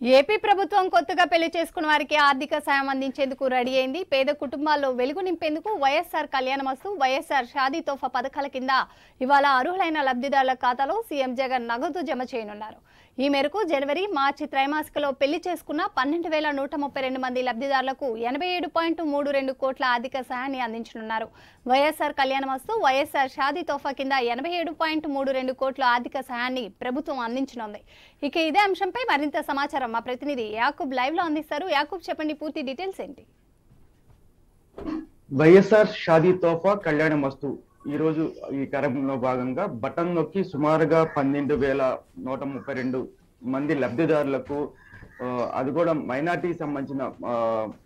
AP ప్రభుత్వం కొత్తగా పెళ్లి చేసుకున్న వారికి ఆర్థిక సాయం అందించేందుకు రెడీ అయింది పేద కుటుంబాల్లో వెలుగు నింపేందుకు వైఎస్ఆర్ కళ్యాణమస్తు వైఎస్ఆర్ షాదీ తోఫా పథకాల కింద ఇవాళ అర్హులైన లబ్ధిదారుల ఖాతాలో సీఎం జగన్ నగదు జమ చేయనున్నారు ఈ మేరకు జనవరి మార్చి త్రైమాసికలో పెళ్లి చేసుకున్న పన్నెండు వేల నూట ముప్పై రెండు మంది లబ్ధిదారులకు ఎనభై ఏడు పాయింట్ మూడు రెండు కోట్ల ఆర్థిక సహాయాన్ని అందించనున్నారు వైఎస్ఆర్ కళ్యాణమస్తు వైఎస్ఆర్ షాదీ తోఫా కింద ఎనభై ఏడు పాయింట్ మూడు రెండు కోట్ల ఆర్థిక సహాయాన్ని ప్రభుత్వం అందించనుంది ఇక ఇదే అంశంపై మరింత సమాచారం మా ప్రతినిధి యాకూబ్ లైవ్ లో అందిస్తారు యాకూబ్ చెప్పండి పూర్తి డీటెయిల్స్ ఏంటి వైఎస్ఆర్ షాదీ తోఫా కళ్యాణ మస్తు ఈ రోజు ఈ కార్యక్రమంలో భాగంగా బటన్ నొక్కి సుమారుగా పన్నెండు వేల నూట ముప్పై రెండు మంది లబ్ధిదారులకు ఆ, అది కూడా మైనార్టీ సంబంధించిన ఆ,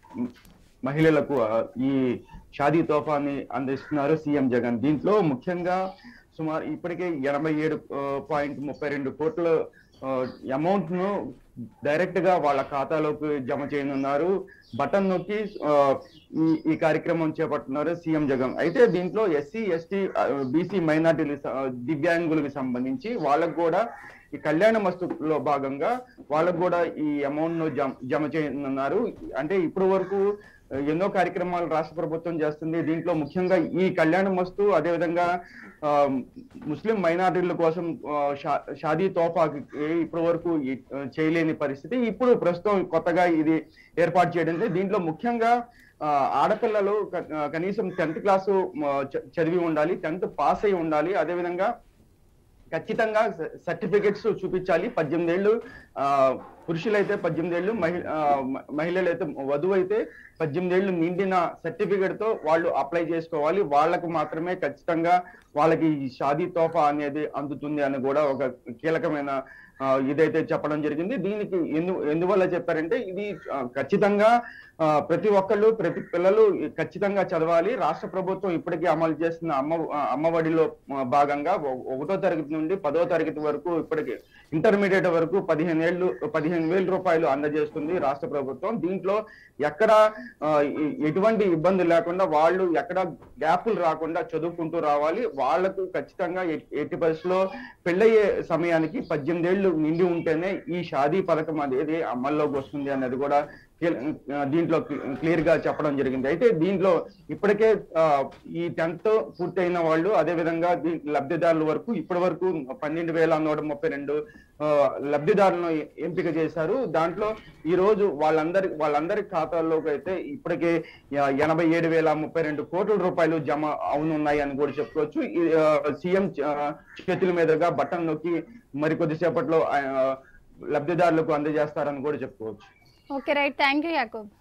మహిళలకు ఆ, ఈ షాదీ తోఫాని అందిస్తున్నారు సీఎం జగన్ దీంట్లో ముఖ్యంగా సుమారు ఇప్పటికే ఎనభై ఏడు పాయింట్ ముప్పై రెండు కోట్ల అమౌంట్ ను డైరెక్ట్ గా వాళ్ళ ఖాతాలోకి జమ చేయనున్నారు బటన్ నొక్కి ఆ, ఈ ఈ కార్యక్రమం చేపడుతున్నారు సీఎం జగన్ అయితే దీంట్లో ఎస్సీ ఎస్టీ బీసీ మైనార్టీలు దివ్యాంగులకు సంబంధించి వాళ్ళకు కూడా ఈ కళ్యాణ మస్తులో భాగంగా వాళ్ళకు కూడా ఈ అమౌంట్ ను జమ జమ చేయనున్నారు అంటే ఇప్పటి వరకు ఎన్నో కార్యక్రమాలు రాష్ట్ర ప్రభుత్వం చేస్తుంది దీంట్లో ముఖ్యంగా ఈ కళ్యాణ మస్తు అదేవిధంగా ఆ, ముస్లిం మైనారిటీల కోసం ఆ, షా- షాదీ తోఫాకి ఇప్పటి వరకు ఈ- చేయలేని పరిస్థితి ఇప్పుడు ప్రస్తుతం కొత్తగా ఇది ఏర్పాటు చేయడం జరిగింది. దీంట్లో ముఖ్యంగా ఆ, ఆడపిల్లలు క- ఆ, కనీసం టెన్త్ క్లాసు ఆ, చ- చదివి ఉండాలి టెన్త్ పాస్ అయి ఉండాలి అదేవిధంగా ఖచ్చితంగా సర్టిఫికెట్స్ చూపించాలి పద్దెనిమిది ఏళ్ళు ఆ, పురుషులైతే పద్దెనిమిది ఏళ్ళు మహి ఆ, మ- మహిళలైతే వధువు అయితే పద్దెనిమిది ఏళ్ళు నిండిన సర్టిఫికెట్ తో వాళ్ళు అప్లై చేసుకోవాలి వాళ్ళకు మాత్రమే ఖచ్చితంగా వాళ్ళకి ఈ షాదీ తోఫా అనేది అందుతుంది అని కూడా ఒక కీలకమైన ఆ, ఇదైతే చెప్పడం జరిగింది దీనికి ఎందు ఎందువల్ల చెప్పారంటే ఇది ఆ, ఖచ్చితంగా ఆ, ప్రతి ఒక్కళ్ళు ప్రతి పిల్లలు ఖచ్చితంగా చదవాలి రాష్ట్ర ప్రభుత్వం ఇప్పటికే అమలు చేస్తున్న అమ్మ ఆ, అమ్మఒడిలో ఆ, భాగంగా ఒ- ఒకటో తరగతి నుండి పదో తరగతి వరకు ఇప్పటికే ఇంటర్మీడియట్ వరకు పదిహేను ఏళ్ళు పదిహేను వేల రూపాయలు అందజేస్తుంది రాష్ట్ర ప్రభుత్వం దీంట్లో ఎక్కడ ఆ, ఎ- ఎటువంటి ఇబ్బంది లేకుండా వాళ్ళు ఎక్కడ గ్యాపులు రాకుండా చదువుకుంటూ రావాలి వాళ్లకు ఖచ్చితంగా ఎ- ఎట్టి పరిస్థితిలో పెళ్ళయ్యే సమయానికి పద్దెనిమిది ఏళ్ళు నిండి ఉంటేనే ఈ షాదీ పథకం అనేది అమల్లోకి వస్తుంది అన్నది కూడా కీల- ఆ, దీంట్లో క్లియర్ గా చెప్పడం జరిగింది అయితే దీంట్లో ఇప్పటికే ఆ, ఈ టెన్త్ పూర్తయిన వాళ్ళు అదే విధంగా దీ- లబ్ధిదారుల వరకు ఇప్పటి వరకు పన్నెండు వేల నూట ముప్పై రెండు ఆ, లబ్ధిదారులను ఎంపిక చేశారు దాంట్లో ఈ రోజు వాళ్ళందరి వాళ్ళందరి ఖాతాల్లోకి అయితే ఇప్పటికే ఆ, ఎనభై ఏడు వేల ముప్పై రెండు కోట్ల రూపాయలు జమ అవునున్నాయి అని కూడా చెప్పుకోవచ్చు ఈ, ఆ, సీఎం ఆ, చేతుల మీదుగా బటన్ నొక్కి మరి కొద్దిసేపట్లో ఆ, లబ్ధిదారులకు అందజేస్తారని కూడా చెప్పుకోవచ్చు okay right thank you Yakub